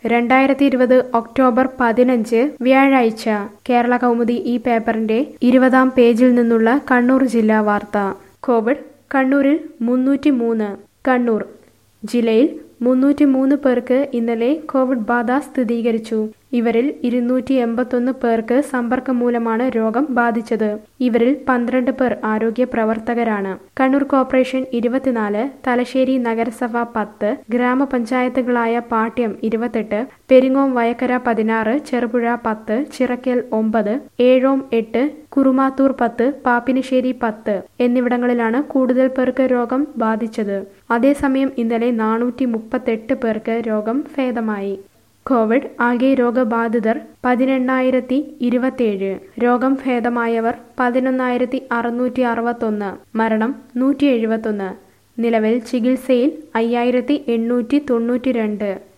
രണ്ടായിരത്തി ഇരുപത് ഒക്ടോബർ പതിനഞ്ച് വ്യാഴാഴ്ച കേരള കൗമുദി ഈ പേപ്പറിന്റെ ഇരുപതാം പേജിൽ നിന്നുള്ള കണ്ണൂർ ജില്ലാ വാർത്ത കോവിഡ് കണ്ണൂരിൽ മുന്നൂറ്റി മൂന്ന് കണ്ണൂർ ജില്ലയിൽ മുന്നൂറ്റി മൂന്ന് പേർക്ക് ഇന്നലെ കോവിഡ് ബാധ സ്ഥിരീകരിച്ചു ഇവരിൽ ഇരുന്നൂറ്റി എൺപത്തൊന്ന് പേർക്ക് സമ്പർക്കം മൂലമാണ് രോഗം ബാധിച്ചത് ഇവരിൽ പന്ത്രണ്ട് പേർ ആരോഗ്യ പ്രവർത്തകരാണ് കണ്ണൂർ കോർപ്പറേഷൻ ഇരുപത്തിനാല് തലശ്ശേരി നഗരസഭ പത്ത് ഗ്രാമപഞ്ചായത്തുകളായ പാട്യം ഇരുപത്തെട്ട് പെരിങ്ങോം വയക്കര പതിനാറ് ചെറുപുഴ പത്ത് ചിറക്കൽ ഒമ്പത് ഏഴോം എട്ട് കുറുമാത്തൂർ പത്ത് പാപ്പിനിശ്ശേരി പത്ത് എന്നിവിടങ്ങളിലാണ് കൂടുതൽ പേർക്ക് രോഗം ബാധിച്ചത് അതേസമയം ഇന്നലെ നാനൂറ്റി മുപ്പത്തെട്ട് പേർക്ക് രോഗം ഭേദമായി കോവിഡ് ആകെ രോഗബാധിതർ പതിനെണ്ണായിരത്തി ഇരുപത്തിയേഴ് രോഗം ഭേദമായവർ പതിനൊന്നായിരത്തി അറുന്നൂറ്റി അറുപത്തൊന്ന് മരണം നൂറ്റി എഴുപത്തൊന്ന് നിലവിൽ ചികിത്സയിൽ അയ്യായിരത്തി എണ്ണൂറ്റി തൊണ്ണൂറ്റി രണ്ട്